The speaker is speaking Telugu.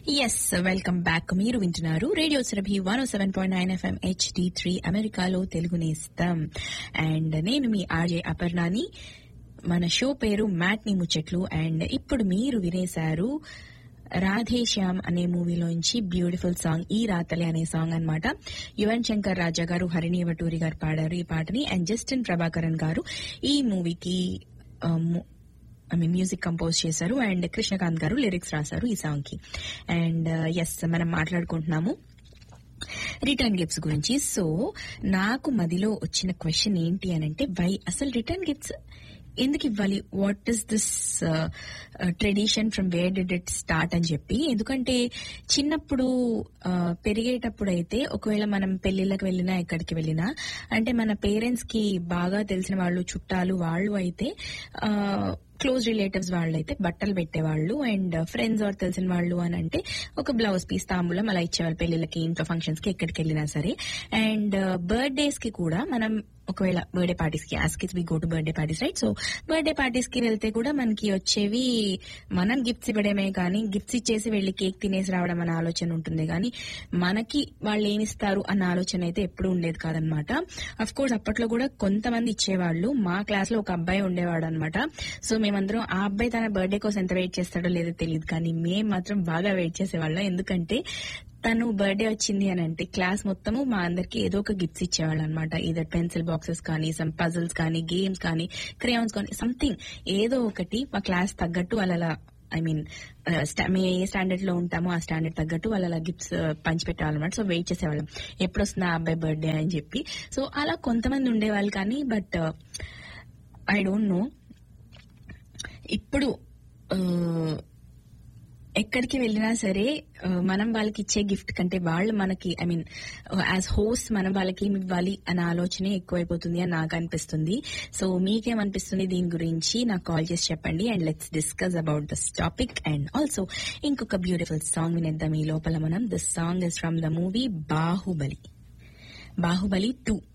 ఎస్ వెల్కమ్ బ్యాక్ మీరు వింటున్నారు radio Surabhi one O seven point nine FM HD three అమెరికాలో తెలుగు నేస్తం అండ్ నేను మీ ఆర్జే అపర్ణాని మన షో పేరు మ్యాట్ని ముచ్చట్లు అండ్ ఇప్పుడు మీరు వినేశారు రాధేశ్యామ్ అనే మూవీలోంచి బ్యూటిఫుల్ సాంగ్ ఈ రాతలే అనే సాంగ్ అన్నమాట యువన్ శంకర్ రాజా గారు హరిణి వటూరి గారు పాడారు ఈ పాటని అండ్ జస్టిన్ ప్రభాకరన్ గారు ఈ మూవీకి ఐ మీన్ మ్యూజిక్ కంపోజ్ చేశారు అండ్ కృష్ణకాంత్ గారు లిరిక్స్ రాశారు ఈ సాంగ్ కి అండ్ ఎస్ మనం మాట్లాడుకుంటున్నాము రిటర్న్ గిఫ్ట్స్ గురించి సో నాకు మదిలో వచ్చిన క్వశ్చన్ ఏంటి అని అంటే వై అసలు రిటర్న్ గిఫ్ట్స్ ఎందుకు ఇవ్వాలి what is this tradition from where did it start అని చెప్పి ఎందుకంటే చిన్నప్పుడు పెరిగేటప్పుడు అయితే ఒకవేళ మనం పెళ్లిళ్ళకి వెళ్ళినా ఎక్కడికి వెళ్ళినా అంటే మన పేరెంట్స్ కి బాగా తెలిసిన వాళ్ళు చుట్టాలు వాళ్ళు అయితే క్లోజ్ రిలేటివ్స్ వాళ్ళు అయితే బట్టలు పెట్టేవాళ్ళు అండ్ ఫ్రెండ్స్ ఆర్ తెలిసిన వాళ్ళు అని అంటే ఒక బ్లౌజ్ పీస్ తాంబూలం అలా ఇచ్చేవాళ్ళు పెళ్లిళ్ళకి ఇంట్లో ఫంక్షన్స్ కి ఎక్కడికి వెళ్ళినా సరే అండ్ బర్త్డేస్ కి కూడా మనం ఒకవేళ బర్త్డే పార్టీస్ కి as kids we go to birthday parties right so birthday parties కి వెళ్తే కూడా మనకి వచ్చేవి మనం గిఫ్ట్స్ ఇవ్వడమే కానీ గిఫ్ట్స్ ఇచ్చేసి వెళ్లి కేక్ తినేసి రావడం అనే ఆలోచన ఉంటుంది కానీ మనకి వాళ్ళు ఏమిస్తారు అన్న ఆలోచన అయితే ఎప్పుడు ఉండేది కాదనమాట అఫ్ కోర్స్ అప్పట్లో కూడా కొంతమంది ఇచ్చేవాళ్ళు మా క్లాస్ లో ఒక అబ్బాయి ఉండేవాడు అనమాట సో మేమందరం ఆ అబ్బాయి తన బర్త్డే కోసం ఎంత వెయిట్ చేస్తాడో లేదో తెలియదు కానీ మేము మాత్రం బాగా వెయిట్ చేసేవాళ్ళం ఎందుకంటే తను బర్త్డే వచ్చింది అని అంటే క్లాస్ మొత్తము మా అందరికి ఏదో ఒక గిఫ్ట్స్ ఇచ్చేవాళ్ళు అనమాట ఇదర్ పెన్సిల్ బాక్సెస్ కానీ సమ్ పజల్స్ కానీ గేమ్స్ కానీ క్రేయాన్స్ కానీ సంథింగ్ ఏదో ఒకటి మా క్లాస్ తగ్గట్టు వాళ్ళ ఐ మీన్ మేము ఏ స్టాండర్డ్ లో ఉంటామో ఆ స్టాండర్డ్ తగ్గట్టు వాళ్ళ అలా గిఫ్ట్స్ పంచిపెట్టేవాళ్ళం అనమాట సో వెయిట్ చేసేవాళ్ళం ఎప్పుడు వస్తుంది ఆ అబ్బాయి బర్త్డే అని చెప్పి సో అలా కొంతమంది ఉండేవాళ్ళు కానీ బట్ ఐ డోంట్ నో ఇప్పుడు ఎక్కడికి వెళ్ళినా సరే మనం వాళ్ళకి ఇచ్చే గిఫ్ట్ కంటే వాళ్ళు మనకి ఐ మీన్ యాజ్ హోస్ట్ మనం వాళ్ళకి ఏమి ఇవ్వాలి అనే ఆలోచనే ఎక్కువైపోతుంది అని నాకు అనిపిస్తుంది సో మీకేమనిపిస్తుంది దీని గురించి నాకు కాల్ చేసి చెప్పండి and let's discuss about this topic and also ఇంకొక బ్యూటిఫుల్ సాంగ్ వినేద్దాం ఈ లోపల మనం this song is from the movie Baahubali Baahubali two